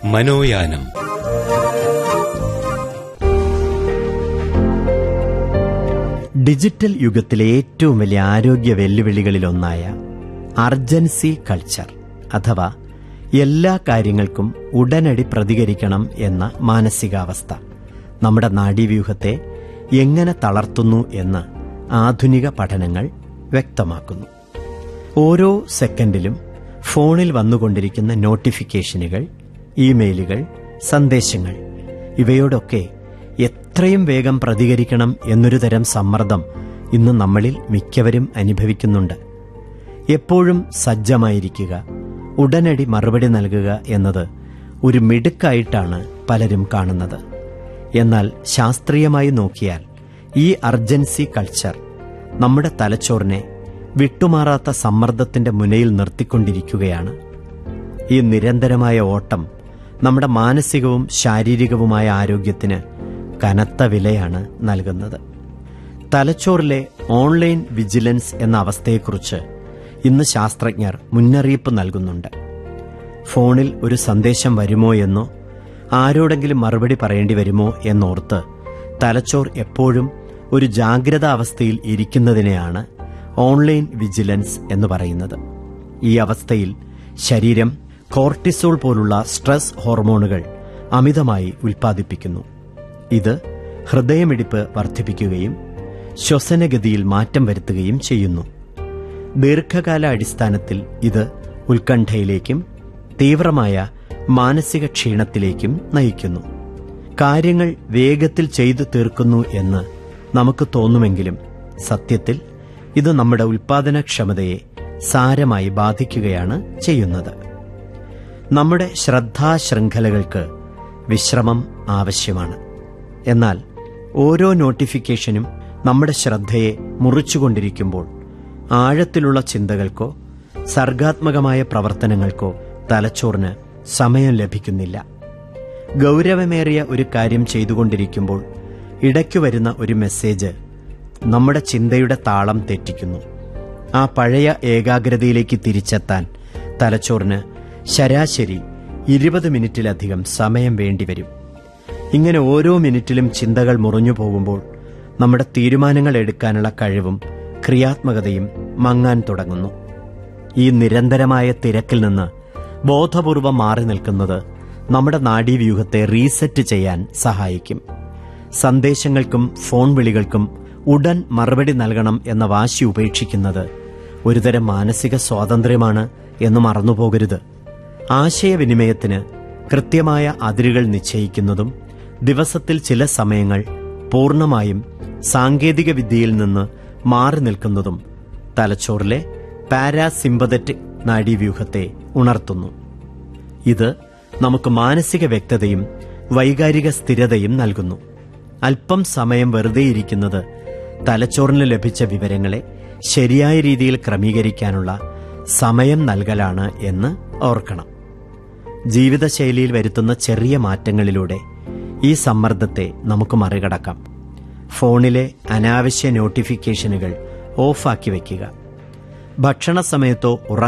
മനോയാനം digital യുഗത്തിലെ ഏറ്റവും വലിയ ആരോഗ്യ വെല്ലുവിളികളിലൊന്നായ അർജൻസി കൾച്ചർ അഥവാ എല്ലാ കാര്യങ്ങൾക്കും ഉടനടി പ്രതികരിക്കണം എന്ന മാനസികാവസ്ഥ നമ്മുടെ നാഡീവ്യൂഹത്തെ എങ്ങനെ തളർത്തുന്നു എന്ന് ആധുനിക പഠനങ്ങൾ വ്യക്തമാക്കുന്നു ഓരോ സെക്കൻഡിലും ഫോണിൽ വന്നുകൊണ്ടിരിക്കുന്ന നോട്ടിഫിക്കേഷനുകൾ ഇമെയിലുകൾ സന്ദേശങ്ങൾ ഇവയോടൊക്കെ എത്രയും വേഗം പ്രതികരിക്കണം എന്നൊരു തരം സമ്മർദ്ദം ഇന്ന് നമ്മളിൽ മിക്കവരും അനുഭവിക്കുന്നുണ്ട് എപ്പോഴും സജ്ജമായിരിക്കുക ഉടനടി മറുപടി നൽകുക എന്നത് ഒരു മിടുക്കായിട്ടാണ് പലരും കാണുന്നത് എന്നാൽ ശാസ്ത്രീയമായി നോക്കിയാൽ ഈ അർജൻസി കൾച്ചർ നമ്മുടെ തലച്ചോറിനെ വിട്ടുമാറാത്ത സമ്മർദ്ദത്തിന്റെ മുനയിൽ നിർത്തിക്കൊണ്ടിരിക്കുകയാണ് ഈ നിരന്തരമായ ഓട്ടം നമ്മുടെ മാനസികവും ശാരീരികവുമായ ആരോഗ്യത്തിന് കനത്ത വിലയാണ് നൽകുന്നത് തലച്ചോറിലെ ഓൺലൈൻ വിജിലൻസ് എന്ന അവസ്ഥയെക്കുറിച്ച് ഇന്ന് ശാസ്ത്രജ്ഞർ മുന്നറിയിപ്പ് നൽകുന്നുണ്ട് ഫോണിൽ ഒരു സന്ദേശം വരുമോ എന്നോ ആരോടെങ്കിലും മറുപടി പറയേണ്ടി വരുമോ എന്നോർത്ത് തലച്ചോർ എപ്പോഴും ഒരു ജാഗ്രതാ അവസ്ഥയിൽ ഇരിക്കുന്നതിനെയാണ് ഓൺലൈൻ വിജിലൻസ് എന്ന് പറയുന്നത് ഈ അവസ്ഥയിൽ ശരീരം കോർട്ടിസോൾ പോലുള്ള സ്ട്രെസ് ഹോർമോണുകൾ അമിതമായി ഉൽപ്പാദിപ്പിക്കുന്നു ഇത് ഹൃദയമിടിപ്പ് വർദ്ധിപ്പിക്കുകയും ശ്വസനഗതിയിൽ മാറ്റം വരുത്തുകയും ചെയ്യുന്നു ദീർഘകാല അടിസ്ഥാനത്തിൽ ഇത് ഉത്കണ്ഠയിലേക്കും തീവ്രമായ മാനസിക ക്ഷീണത്തിലേക്കും നയിക്കുന്നു കാര്യങ്ങൾ വേഗത്തിൽ ചെയ്തു തീർക്കുന്നു എന്ന് നമുക്ക് തോന്നുമെങ്കിലും സത്യത്തിൽ ഇത് നമ്മുടെ ഉൽപാദനക്ഷമതയെ സാരമായി ബാധിക്കുകയാണ് ചെയ്യുന്നത് നമ്മുടെ ശ്രദ്ധാശൃംഖലകൾക്ക് വിശ്രമം ആവശ്യമാണ് എന്നാൽ ഓരോ നോട്ടിഫിക്കേഷനും നമ്മുടെ ശ്രദ്ധയെ മുറിച്ചുകൊണ്ടിരിക്കുമ്പോൾ ആഴത്തിലുള്ള ചിന്തകൾക്കോ സർഗാത്മകമായ പ്രവർത്തനങ്ങൾക്കോ തലച്ചോറിന് സമയം ലഭിക്കുന്നില്ല ഗൗരവമേറിയ ഒരു കാര്യം ചെയ്തുകൊണ്ടിരിക്കുമ്പോൾ ഇടയ്ക്കു വരുന്ന ഒരു മെസ്സേജ് നമ്മുടെ ചിന്തയുടെ താളം തെറ്റിക്കുന്നു ആ പഴയ ഏകാഗ്രതയിലേക്ക് തിരിച്ചെത്താൻ തലച്ചോറിന് ശരാശരി ഇരുപത് മിനിറ്റിലധികം സമയം വേണ്ടിവരും ഇങ്ങനെ ഓരോ മിനിറ്റിലും ചിന്തകൾ മുറിഞ്ഞു പോകുമ്പോൾ നമ്മുടെ തീരുമാനങ്ങൾ എടുക്കാനുള്ള കഴിവും ക്രിയാത്മകതയും മങ്ങാൻ തുടങ്ങുന്നു ഈ നിരന്തരമായ തിരക്കിൽ നിന്ന് ബോധപൂർവം മാറി നിൽക്കുന്നത് നമ്മുടെ നാഡീവ്യൂഹത്തെ റീസെറ്റ് ചെയ്യാൻ സഹായിക്കും സന്ദേശങ്ങൾക്കും ഫോൺ വിളികൾക്കും ഉടൻ മറുപടി നൽകണം എന്ന വാശി ഉപേക്ഷിക്കുന്നത് ഒരുതരം മാനസിക സ്വാതന്ത്ര്യമാണ് എന്ന് മറന്നുപോകരുത് ആശയവിനിമയത്തിന് കൃത്യമായ അതിരുകൾ നിശ്ചയിക്കുന്നതും ദിവസത്തിൽ ചില സമയങ്ങൾ പൂർണ്ണമായും സാങ്കേതിക വിദ്യയിൽ നിന്ന് മാറി നിൽക്കുന്നതും തലച്ചോറിലെ പാരാസിമ്പതറ്റിക് നാഡീവ്യൂഹത്തെ ഉണർത്തുന്നു ഇത് നമുക്ക് മാനസിക വ്യക്തതയും വൈകാരിക സ്ഥിരതയും നൽകുന്നു അല്പം സമയം വെറുതെയിരിക്കുന്നത് തലച്ചോറിന് ലഭിച്ച വിവരങ്ങളെ ശരിയായ രീതിയിൽ ക്രമീകരിക്കാനുള്ള സമയം നൽകലാണ് എന്ന് ഓർക്കണം ജീവിതശൈലിയിൽ വരുത്തുന്ന ചെറിയ മാറ്റങ്ങളിലൂടെ ഈ സമ്മർദ്ദത്തെ നമുക്ക് മറികടക്കാം ഫോണിലെ അനാവശ്യ നോട്ടിഫിക്കേഷനുകൾ ഓഫാക്കി വയ്ക്കുക ഭക്ഷണ സമയത്തോ